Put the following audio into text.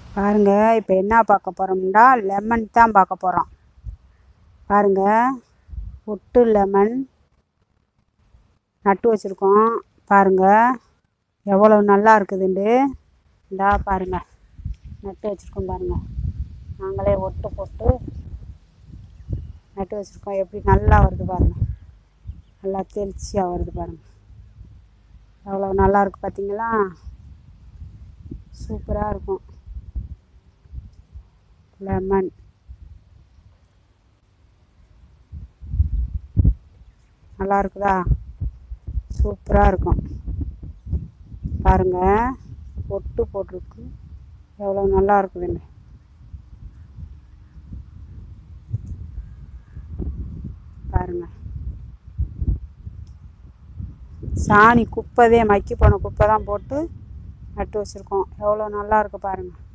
பாருங்க இப்போ என்ன பார்க்க போகிறோம்னா லெமன் தான் பார்க்க போகிறோம் பாருங்க ஒட்டு லெமன் நட்டு வச்சுருக்கோம் பாருங்க எவ்வளோ நல்லா இருக்குதுண்டு இந்தா பாருங்க நட்டு வச்சுருக்கோம் பாருங்க நாங்களே ஒட்டு போட்டு நட்டு வச்சுருக்கோம் எப்படி நல்லா வருது பாருங்க நல்லா தெளிச்சியாக வருது பாருங்க எவ்வளோ நல்லா இருக்கு பார்த்தீங்களா சூப்பராக இருக்கும் லெமன் நல்லா இருக்குதா சூப்பராக இருக்கும் பாருங்க ஒட்டு போட்டிருக்கு எவ்வளோ நல்லா இருக்குதுன்னு பாருங்க சாணி குப்பைதே மக்கி போன குப்பை தான் போட்டு நட்டு வச்சுருக்கோம் எவ்வளோ நல்லா இருக்கு பாருங்கள்